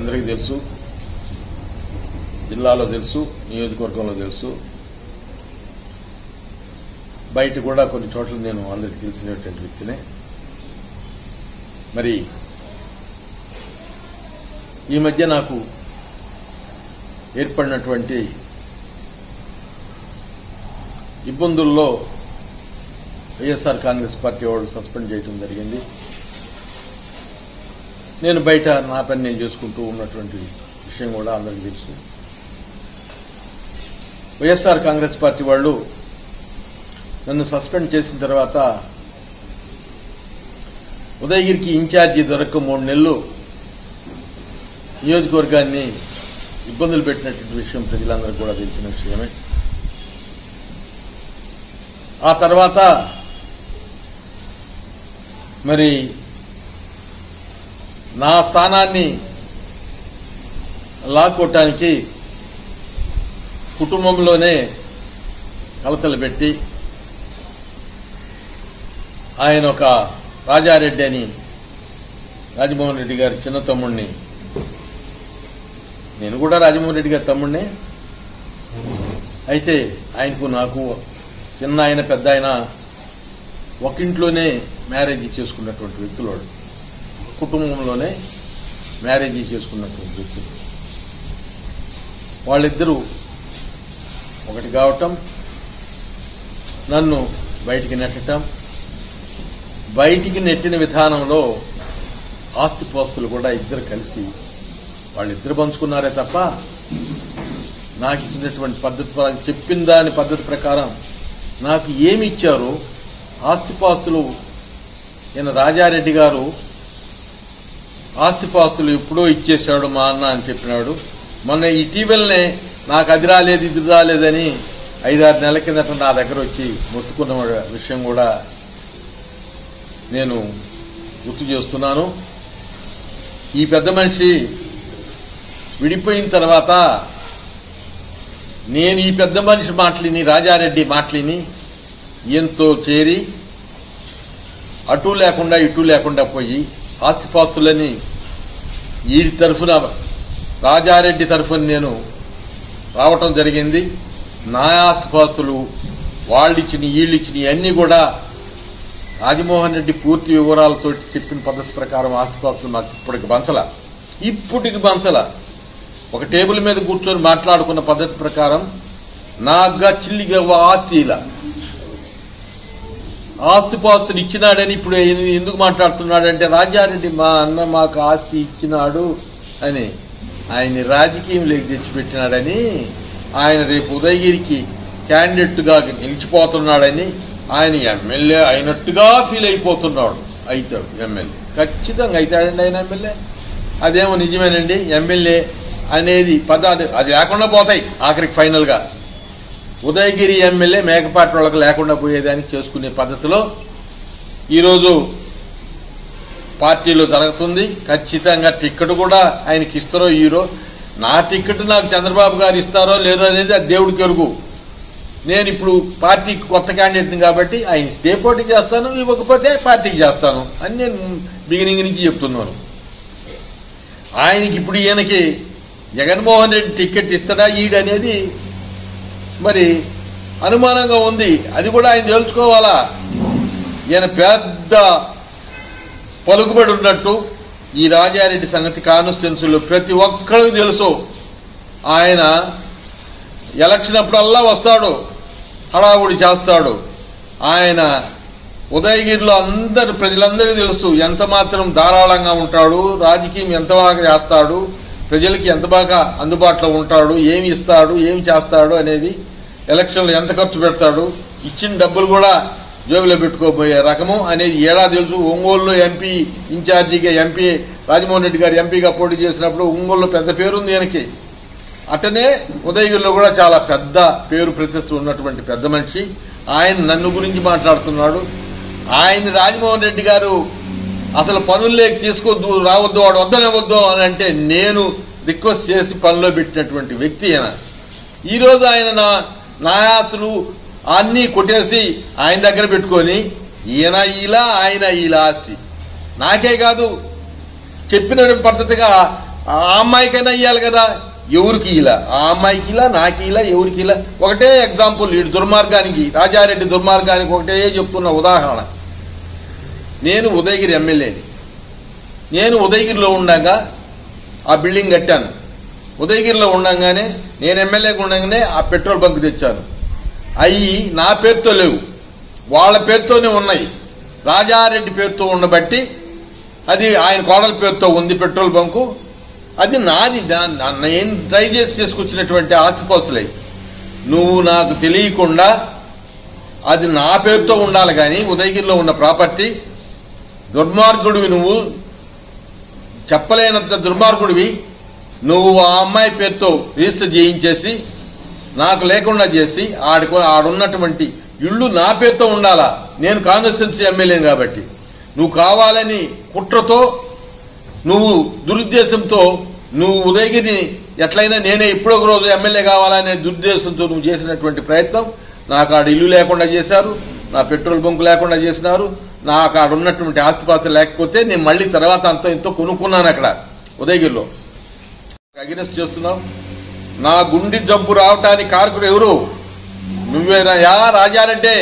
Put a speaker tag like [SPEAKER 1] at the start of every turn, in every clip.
[SPEAKER 1] అందరికీ తెలుసు జిల్లాలో తెలుసు నియోజకవర్గంలో తెలుసు బయట కూడా కొన్ని చోట్ల నేను అందరికి తెలిసినటువంటి వ్యక్తినే మరి ఈ మధ్య నాకు ఏర్పడినటువంటి ఇబ్బందుల్లో వైఎస్ఆర్ కాంగ్రెస్ పార్టీ వాళ్ళు సస్పెండ్ చేయడం జరిగింది నేను బయట నా పని నేను చేసుకుంటూ ఉన్నటువంటి విషయం కూడా అందరికీ తెలుసు వైఎస్ఆర్ కాంగ్రెస్ పార్టీ వాళ్ళు నన్ను సస్పెండ్ చేసిన తర్వాత ఉదయగిరికి ఇన్ఛార్జి దొరక్క మూడు నెలలు నియోజకవర్గాన్ని ఇబ్బందులు పెట్టినటువంటి విషయం ప్రజలందరికీ కూడా తెలిసిన విషయమే ఆ తర్వాత మరి నా స్థానాన్ని లాక్కోవటానికి కుటుంబంలోనే కలతలు పెట్టి ఆయన ఒక రాజారెడ్డి అని రాజమోహన్ రెడ్డి గారి చిన్న తమ్ముడిని నేను కూడా రాజమోహన్ రెడ్డి గారి తమ్ముడినే అయితే ఆయనకు నాకు చిన్న ఆయన పెద్ద ఆయన ఒకింట్లోనే మ్యారేజ్ చేసుకున్నటువంటి వ్యక్తులు వాడు కుటుంబంలోనే మ్యారేజ్ చేసుకున్నటువంటి వ్యక్తులు వాళ్ళిద్దరూ ఒకటి కావటం నన్ను బయటికి నెట్టడం బయటికి నెట్టిన విధానంలో ఆస్తిపాస్తులు కూడా ఇద్దరు కలిసి వాళ్ళిద్దరు పంచుకున్నారే తప్ప నాకు ఇచ్చినటువంటి పద్ధతి ప్రకారం చెప్పిన దాని పద్ధతి ప్రకారం నాకు ఏమి ఇచ్చారో ఆస్తిపాస్తులు ఈయన రాజారెడ్డి గారు ఆస్తిపాస్తులు ఎప్పుడో ఇచ్చేశాడు మా అన్న అని చెప్పినాడు మొన్న ఇటీవలనే నాకు అది రాలేదు ఇది రాలేదని ఐదారు నెలల కిందట నా దగ్గర వచ్చి మొత్తుకున్న విషయం కూడా నేను గుర్తు చేస్తున్నాను ఈ పెద్ద మనిషి విడిపోయిన తర్వాత నేను ఈ పెద్ద మనిషి మాటలిని రాజారెడ్డి మాటలిని ఎంతో చేరి అటు లేకుండా ఇటు లేకుండా పోయి ఆస్తిపాస్తులని వీడి తరఫున రాజారెడ్డి తరఫున నేను రావటం జరిగింది నా ఆస్తిపాస్తులు వాళ్ళు ఇచ్చిన వీళ్ళు ఇచ్చిన అన్నీ కూడా రాజమోహన్ రెడ్డి పూర్తి వివరాలతో చెప్పిన పద్ధతి ప్రకారం ఆస్తిపాస్తులు మాకు ఇప్పటికి పంచల ఇప్పటికి పంచల ఒక టేబుల్ మీద కూర్చొని మాట్లాడుకున్న పద్ధతి ప్రకారం నాగా చిల్లిగా ఆస్తి ఇలా ఆస్తిపాస్తులు ఇచ్చినాడని ఇప్పుడు ఈయన ఎందుకు మాట్లాడుతున్నాడంటే రాజారెడ్డి మా అన్న మాకు ఆస్తి ఇచ్చినాడు అని ఆయన రాజకీయంలోకి తెచ్చిపెట్టినాడని ఆయన రేపు ఉదయగిరికి క్యాండిడేట్గా నిలిచిపోతున్నాడని ఆయన ఎమ్మెల్యే అయినట్టుగా ఫీల్ అయిపోతున్నాడు అవుతాడు ఎమ్మెల్యే ఖచ్చితంగా అవుతాడండి ఆయన ఎమ్మెల్యే అదేమో నిజమేనండి ఎమ్మెల్యే అనేది పదాలు అది లేకుండా పోతాయి ఆఖరికి ఫైనల్గా ఉదయగిరి ఎమ్మెల్యే మేకపాటి వాళ్ళకి లేకుండా పోయేదానికి చేసుకునే పద్ధతిలో ఈరోజు పార్టీలో జరుగుతుంది ఖచ్చితంగా టిక్కెట్ కూడా ఆయనకి ఇస్తారో ఈరో నా టిక్కెట్ నాకు చంద్రబాబు గారు ఇస్తారో లేదో అనేది అది దేవుడికి ఎరుగు నేను ఇప్పుడు పార్టీకి కొత్త క్యాండిడేట్ని కాబట్టి ఆయన ఇస్తే పోటీ చేస్తాను ఇవ్వకపోతే పార్టీకి చేస్తాను అని నేను బిగినింగ్ నుంచి చెప్తున్నాను ఆయనకి ఇప్పుడు ఈయనకి జగన్మోహన్ రెడ్డి టికెట్ ఇస్తాడా ఈడనేది మరి అనుమానంగా ఉంది అది కూడా ఆయన తెలుసుకోవాలా ఈయన పెద్ద పలుకుబడి ఉన్నట్టు ఈ రాజారెడ్డి సంగతి కాన్స్టిట్యున్సీలో ప్రతి ఒక్కరికి తెలుసు ఆయన ఎలక్షన్ అప్పుడల్లా వస్తాడు హడావుడి చేస్తాడు ఆయన ఉదయగిరిలో అందరు ప్రజలందరికీ తెలుసు ఎంత మాత్రం ధారాళంగా ఉంటాడు రాజకీయం ఎంత బాగా చేస్తాడు ప్రజలకి ఎంత బాగా అందుబాటులో ఉంటాడు ఏమి ఇస్తాడు ఏమి చేస్తాడు అనేది ఎలక్షన్లో ఎంత ఖర్చు పెడతాడు ఇచ్చిన డబ్బులు కూడా జోబులో పెట్టుకోబోయే రకము అనేది ఏడా తెలుసు ఒంగోలులో ఎంపీ ఇన్ఛార్జిగా ఎంపీ రాజమోహన్ రెడ్డి గారు ఎంపీగా పోటీ చేసినప్పుడు ఒంగోలులో పెద్ద పేరుంది ఈయనకి అటనే ఉదయగిరిలో కూడా చాలా పెద్ద పేరు ప్రతిష్ట ఉన్నటువంటి పెద్ద మనిషి ఆయన నన్ను గురించి మాట్లాడుతున్నాడు ఆయన రాజమోహన్ రెడ్డి గారు అసలు పనుల్లోకి తీసుకోవద్దు రావద్దు వాడు వద్దనవద్దు అని అంటే నేను రిక్వెస్ట్ చేసి పనిలో పెట్టినటువంటి వ్యక్తి ఆయన ఈరోజు ఆయన నా నా ఆస్తులు అన్నీ కొట్టేసి ఆయన దగ్గర పెట్టుకొని ఈయన ఇలా ఆయన ఇలా ఆస్తి నాకే కాదు చెప్పిన పద్ధతిగా ఆ అమ్మాయికైనా ఇవ్వాలి కదా ఎవరికి ఇలా ఆ అమ్మాయికి ఇలా నాకు ఇలా ఎవరికి ఇలా ఒకటే ఎగ్జాంపుల్ ఈ దుర్మార్గానికి రాజారెడ్డి దుర్మార్గానికి ఒకటే చెప్తున్న ఉదాహరణ నేను ఉదయగిరి ఎమ్మెల్యేని నేను ఉదయగిరిలో ఉండగా ఆ బిల్డింగ్ కట్టాను ఉదయగిరిలో ఉండగానే నేను ఎమ్మెల్యేగా ఉండగానే ఆ పెట్రోల్ బంక్ తెచ్చాను అవి నా పేరుతో లేవు వాళ్ళ పేరుతోనే ఉన్నాయి రాజారెడ్డి పేరుతో ఉండబట్టి అది ఆయన కోడల పేరుతో ఉంది పెట్రోల్ బంకు అది నాది దా- నా- నేను ట్రై చేసి తీసుకొచ్చినటువంటి ఆస్తిపాస్తులే నువ్వు నాకు తెలియకుండా అది నా పేరుతో ఉండాలి కానీ ఉదయగిరిలో ఉన్న ప్రాపర్టీ దుర్మార్గుడివి నువ్వు చెప్పలేనంత దుర్మార్గుడివి నువ్వు ఆ అమ్మాయి పేరుతో రిజిస్టర్ చేయించేసి నాకు లేకుండా చేసి ఆడికి ఆడున్నటువంటి ఇళ్ళు నా పేరుతో ఉండాలా నేను కాన్స్టిట్యున్సీ ఎమ్మెల్యే కాబట్టి నువ్వు కావాలని కుట్రతో నువ్వు దురుద్దేశంతో నువ్వు ఉదయగిరిని ఎట్లయినా నేనే ఇప్పుడు ఒక రోజు ఎమ్మెల్యే కావాలనే దురుద్దేశంతో నువ్వు చేసినటువంటి ప్రయత్నం నాకు ఆడ ఇల్లు లేకుండా చేశారు నా పెట్రోల్ బంకు లేకుండా చేసినారు నాకు ఆడ ఉన్నటువంటి ఆస్తిపాస్తి లేకపోతే నేను మళ్ళీ తర్వాత అంత ఇంతో కొనుక్కున్నాను అక్కడ ఉదయగిరిలో అగినెస్ట్ చేస్తున్నావు నా గుండె జబ్బు రావటానికి కారకుడు ఎవరు నువ్వేనా యా రాజారంటే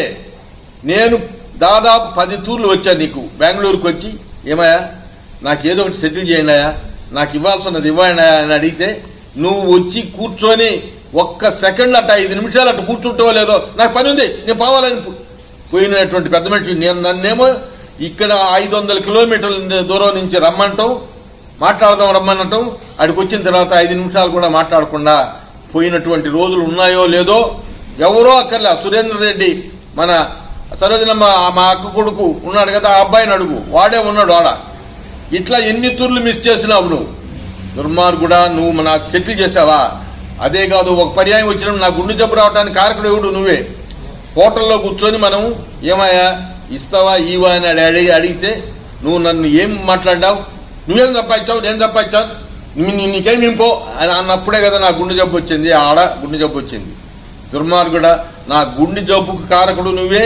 [SPEAKER 1] నేను దాదాపు పది తూర్లు వచ్చాను నీకు బెంగళూరుకు వచ్చి ఏమయ్యా నాకు ఏదో ఒకటి సెటిల్ చేయండి అయ్యా నాకు ఇవ్వాల్సి ఉన్నది ఇవ్వండి అయ్యా అని అడిగితే నువ్వు వచ్చి కూర్చొని ఒక్క సెకండ్ అట్ట ఐదు నిమిషాలు అట్ట కూర్చుంటావో లేదో నాకు పని ఉంది నేను పోవాలని పో- పోయినటువంటి పెద్ద మనిషి నేను నన్నేమో ఇక్కడ ఐదు వందల కిలోమీటర్ల దూరం నుంచి రమ్మంటాం మాట్లాడదాం రమ్మనటం అడికి వచ్చిన తర్వాత ఐదు నిమిషాలు కూడా మాట్లాడకుండా పోయినటువంటి రోజులు ఉన్నాయో లేదో ఎవరో అక్కర్లే సురేందర్ రెడ్డి మన సరోజనమ్మ మా అక్క కొడుకు ఉన్నాడు కదా ఆ అబ్బాయిని అడుగు వాడే ఉన్నాడు ఆడ ఇట్లా ఎన్ని తూర్లు మిస్ చేసినావు నువ్వు దుర్మార్గుడా నువ్వు నాకు సెటిల్ చేసావా అదే కాదు ఒక పర్యాయం వచ్చినప్పుడు నా గుండె జబ్బు రావడానికి కారకుడు ఎవడు నువ్వే హోటల్లో కూర్చొని మనం ఏమయ్యా ఇస్తావా ఈవా అని అడి- అడిగి అడిగితే నువ్వు నన్ను ఏం మాట్లాడావు నువ్వేం సంపాదించావు నేను సంపాదించావు నీ- నీ- నీకేం నింపో అని అన్నప్పుడే కదా నా గుండె జబ్బు వచ్చింది ఆడ గుండె జబ్బు వచ్చింది దుర్మార్గుడా నా గుండె జబ్బుకు కారకుడు నువ్వే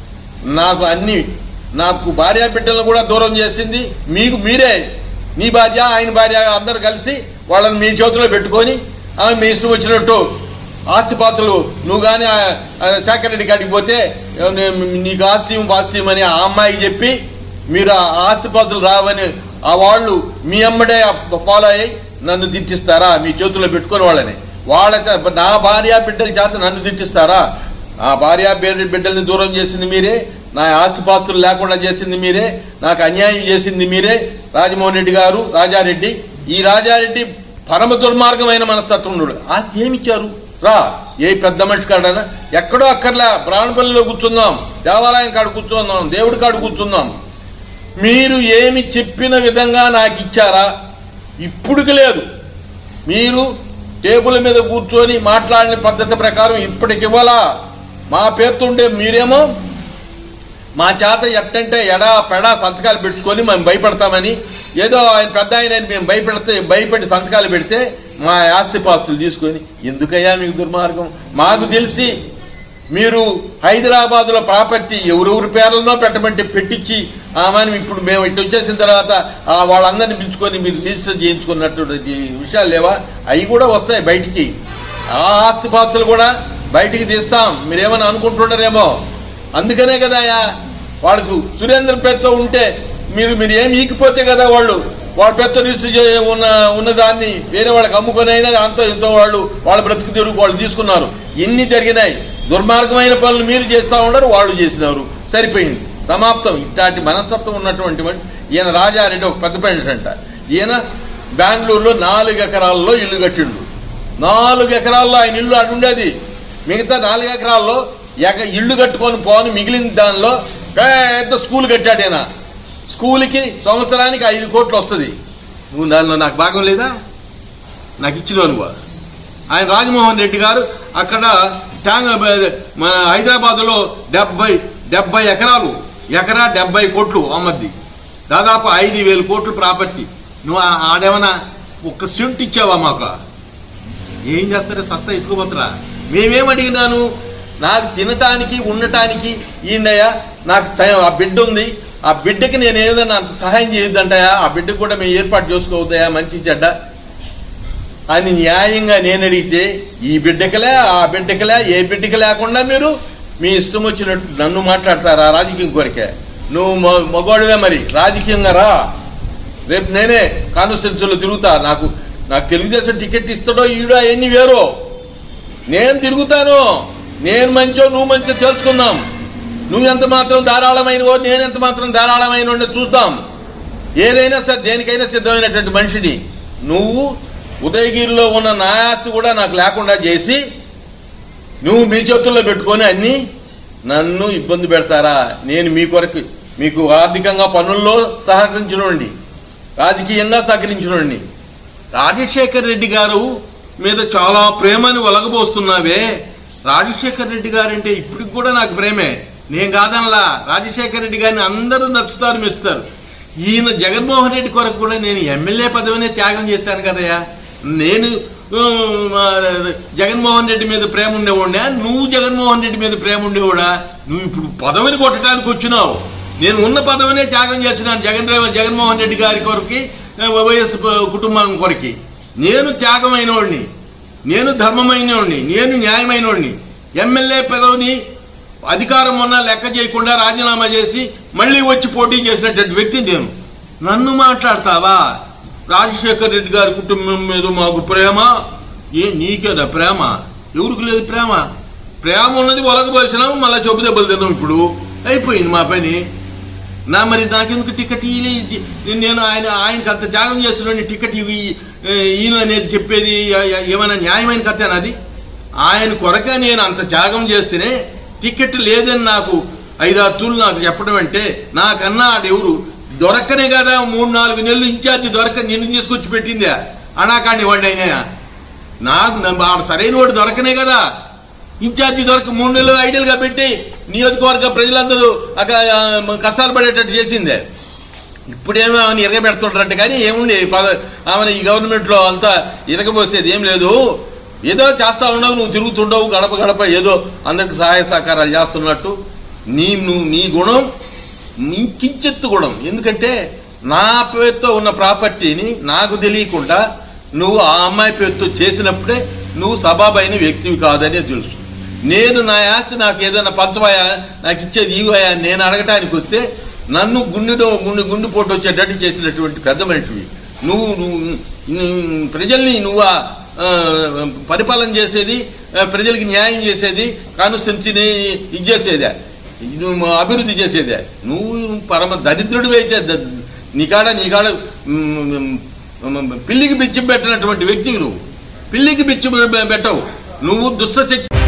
[SPEAKER 1] నాకు అన్ని నాకు భార్య బిడ్డలను కూడా దూరం చేసింది మీకు మీరే నీ భార్య ఆయన భార్య అందరు కలిసి వాళ్ళని మీ చేతిలో పెట్టుకొని ఆమె మీ ఇష్టం వచ్చినట్టు ఆస్తిపాత్రలు నువ్వు కానీ శాఖరెడ్డి కాడికి పోతే ఏ, నే- నీకు ఆస్తి పాస్తి అని ఆ అమ్మాయికి చెప్పి మీరు ఆ ఆస్తిపాత్రలు రావని ఆ వాళ్ళు మీ అమ్మడే ఫాలో అయ్యి నన్ను దిట్టిస్తారా మీ చేతిలో పెట్టుకొని వాళ్ళని వాళ్ళ చే- నా భార్య బిడ్డల చేత నన్ను దిట్టిస్తారా ఆ భార్య బిడ్డ బిడ్డల్ని దూరం చేసింది మీరే నా ఆస్తిపాస్తులు లేకుండా చేసింది మీరే నాకు అన్యాయం చేసింది మీరే రాజమోహన్ రెడ్డి గారు రాజారెడ్డి ఈ రాజారెడ్డి పరమ దుర్మార్గమైన మనస్తత్వం ఉన్నాడు ఆస్తి ఏమిచ్చారు రా ఏ పెద్ద మనిషి కాడనా ఎక్కడో అక్కర్లే బ్రాహ్మణపల్లిలో కూర్చుందాం దేవాలయం కాడ కూర్చుందాం దేవుడి కాడ కూర్చుందాం మీరు ఏమి చెప్పిన విధంగా నాకు ఇచ్చారా ఇప్పుడుకి లేదు మీరు టేబుల్ మీద కూర్చొని మాట్లాడిన పద్ధతి ప్రకారం ఇప్పటికి ఇవ్వాలా మా పేరుతుండే మీరేమో మా చేత ఎట్టంటే ఎడా పెడా సంతకాలు పెట్టుకొని మేము భయపడతామని ఏదో ఆయన పెద్ద ఆయన అని మేము భయపెడితే భయపడి సంతకాలు పెడితే మా ఆస్తిపాస్తులు తీసుకొని ఎందుకయ్యా మీకు దుర్మార్గం మాకు తెలిసి మీరు హైదరాబాద్ లో ప్రాపర్టీ ఎవరెవరి పేర్లనో పెట్టమంటే పెట్టించి ఆమెను ఇప్పుడు మేము ఇటు వచ్చేసిన తర్వాత ఆ వాళ్ళందరినీ పిలుచుకొని మీరు రిజిస్టర్ చేయించుకున్నటువంటి విషయాలు లేవా అవి కూడా వస్తాయి బయటికి ఆ ఆస్తిపాస్తులు కూడా బయటికి తీస్తాం మీరేమని అనుకుంటున్నారేమో అందుకనే కదా వాళ్ళకు సురేంద్ర పేరుతో ఉంటే మీరు మీరు ఏమి ఈకిపోతే కదా వాళ్ళు వాళ్ళ పేరుతో రిజిస్టర్ చే ఉన్న ఉన్నదాన్ని వేరే వాళ్ళకి అమ్ముకొని అయినా అంతో ఇంతో వాళ్ళు వాళ్ళ బ్రతుకు తెరుగు వాళ్ళు తీసుకున్నారు ఎన్ని జరిగినాయి దుర్మార్గమైన పనులు మీరు చేస్తా ఉన్నారు వాళ్ళు చేసినారు సరిపోయింది సమాప్తం ఇట్లాంటి మనస్తత్వం ఉన్నటువంటి వాడు ఈయన రాజారెడ్డి ఒక పెద్ద పెంట అంట ఈయన బెంగళూరులో నాలుగు ఎకరాల్లో ఇల్లు కట్టిండు నాలుగు ఎకరాల్లో ఆయన ఇల్లు అటు ఉండేది మిగతా నాలుగు ఎకరాల్లో ఎక ఇల్లు కట్టుకొని పోని మిగిలిన దానిలో పెద్ద స్కూల్ కట్టాడు ఈయన స్కూల్కి సంవత్సరానికి ఐదు కోట్లు వస్తుంది నువ్వు దానిలో నాకు భాగం లేదా నాకు ఇచ్చినావు నువ్వు ఆయన రాజమోహన్ రెడ్డి గారు అక్కడ ట్యాంగ్ మన హైదరాబాద్లో డెబ్బై డెబ్బై ఎకరాలు ఎకరా డెబ్బై కోట్లు అమ్మద్ది దాదాపు ఐదు వేలు కోట్లు ప్రాపర్టీ నువ్వు ఆ- ఆడేమన్నా ఒక్క సెంట్ ఇచ్చావా మాకు ఏం చేస్తారే సస్తా ఎత్తుకుపోతారా మేమేం అడిగినాను నాకు తినటానికి ఉండటానికి ఈయనయ్యా నాకు చ- ఆ బిడ్డ ఉంది ఆ బిడ్డకి నేను ఏదైనా అంత సహాయం చేయొద్దంటాయా ఆ బిడ్డకు కూడా మేము ఏర్పాటు చేసుకోవద్దయా మంచి చెడ్డ అని న్యాయంగా నేను అడిగితే ఈ బిడ్డకలే ఆ బిడ్డకలే ఏ బిడ్డకి లేకుండా మీరు మీ ఇష్టం వచ్చినట్టు నన్ను మాట్లాడతారా రాజకీయం కొరికే నువ్వు మొ- మగవాడివే మరి రాజకీయంగా రా రేపు నేనే కాన్స్టిట్యూన్సీలో తిరుగుతా నాకు నాకు తెలుగుదేశం టికెట్ ఇస్తాడో ఈడో అవన్నీ వేరు నేను తిరుగుతాను నేను మంచో నువ్వు మంచో తెలుసుకుందాం నువ్వు ఎంత మాత్రం ధారాళమైనవో నేను ఎంత మాత్రం ధారాళమైన చూద్దాం ఏదైనా సరే దేనికైనా సిద్ధమైనటువంటి మనిషిని నువ్వు ఉదయగిరిలో ఉన్న నా ఆస్తి కూడా నాకు లేకుండా చేసి నువ్వు మీ చేతుల్లో పెట్టుకొని అన్ని నన్ను ఇబ్బంది పెడతారా నేను మీ కొరకు మీకు ఆర్థికంగా పనుల్లో సహకరించినండి రాజకీయంగా సహకరించినండి రాజశేఖర్ రెడ్డి గారు మీద చాలా ప్రేమని ఒలగబోస్తున్నావే రాజశేఖర్ రెడ్డి గారు అంటే ఇప్పటికి కూడా నాకు ప్రేమే నేను కాదనలా రాజశేఖర్ రెడ్డి గారిని అందరూ నచ్చుతారు మెచ్చుతారు ఈయన జగన్మోహన్ రెడ్డి కొరకు కూడా నేను ఎమ్మెల్యే పదవినే త్యాగం చేశాను కదయ్యా నేను ఉమ్, ఆ, జగన్మోహన్ రెడ్డి మీద ప్రేమ ఉండేవాడినా నువ్వు జగన్మోహన్ రెడ్డి మీద ప్రేమ ఉండేవాడా నువ్వు ఇప్పుడు పదవిని కొట్టడానికి వచ్చినావు నేను ఉన్న పదవినే త్యాగం చేసినాను జగన్ రే- జగన్మోహన్ రెడ్డి గారి కొరకి ఆ, వైఎస్ ప- కుటుంబం కొరకి నేను త్యాగమైనవాడిని నేను ధర్మమైనవాడిని నేను న్యాయమైనవాడిని ఎమ్మెల్యే పదవిని అధికారం ఉన్నా లెక్క చేయకుండా రాజీనామా చేసి మళ్ళీ వచ్చి పోటీ చేసినటువంటి వ్యక్తి నేను నన్ను మాట్లాడతావా రాజశేఖర్ రెడ్డి గారి కుటుంబం మీద మాకు ప్రేమ ఏ నీకేదా ప్రేమ ఎవరికి లేదు ప్రేమ ప్రేమ ఉన్నది ఒలగబోల్చినాము మళ్ళీ చెప్పు దెబ్బలు తిన్నాం ఇప్పుడు అయిపోయింది మా పని నా మరి నాకెందుకు టికెట్ ఇయ్యలే- నేను ఆయన ఆయనకి అంత త్యాగం చేస్తున్నాడు టికెట్ ఇవి ఏ, ఈయన అనేది చెప్పేది ఏ- ఏ- ఏమైనా న్యాయమైన కథేనా అది ఆయన కొరక నేను అంత త్యాగం చేస్తేనే టికెట్ లేదని నాకు ఐదారు తూళ్ళు నాకు చెప్పడం అంటే నాకన్నా ఆడెవరు దొరకనే కదా మూడు నాలుగు నెలలు ఇన్ఛార్జి దొరక నిన్ను తీసుకొచ్చి పెట్టిందే అనాకాండి వాడు అయినా నాకు నా- ఆడ సరైన వాడు దొరకనే కదా ఇన్ఛార్జి దొరక మూడు నెలలు ఐడియల్ గా పెట్టి నియోజకవర్గ ప్రజలందరూ అక్కడ ఆ, కష్టాలు పడేటట్టు చేసిందే ఇప్పుడేమో ఆమెను ఇరగబెడుతుంటారంట కానీ ఏముంది పద ఆమెను ఈ గవర్నమెంట్ లో అంతా ఇరగబోసేది ఏం లేదు ఏదో చేస్తా ఉన్నావు నువ్వు తిరుగుతుండవు గడప గడప ఏదో అందరికి సహాయ సహకారాలు చేస్తున్నట్టు నీ నువ్వు నీ గుణం నీ కించెత్తు గుణం ఎందుకంటే నా పేరుతో ఉన్న ప్రాపర్టీని నాకు తెలియకుండా నువ్వు ఆ అమ్మాయి పేరుతో చేసినప్పుడే నువ్వు సబాబైన వ్యక్తివి కాదనే తెలుసు నేను నా ఆస్తి నాకు ఏదైనా పంచవాయా నాకు ఇచ్చేది ఇవ్వయా అని నేను అడగటానికి వస్తే నన్ను గుండెలో గుండె గుండు పోటు వచ్చేటట్టు చేసినటువంటి పెద్ద మనిషివి నువ్వు నువ్వు నువ్వు ప్రజల్ని నువ్వు ఆ, ఆ, పరిపాలన చేసేది ఆ, ప్రజలకి న్యాయం చేసేది కానుసంచిని ఇది చేసేదే నువ్వు అభివృద్ధి చేసేదే నువ్వు పరమ దరిద్రుడివి అయితే ద- నీకాడ నీకాడ మ్, మ్, పిల్లికి బిచ్చి పెట్టినటువంటి వ్యక్తివి నువ్వు పిల్లికి బిచ్చి పెట్టవు నువ్వు దుష్ట శక్తి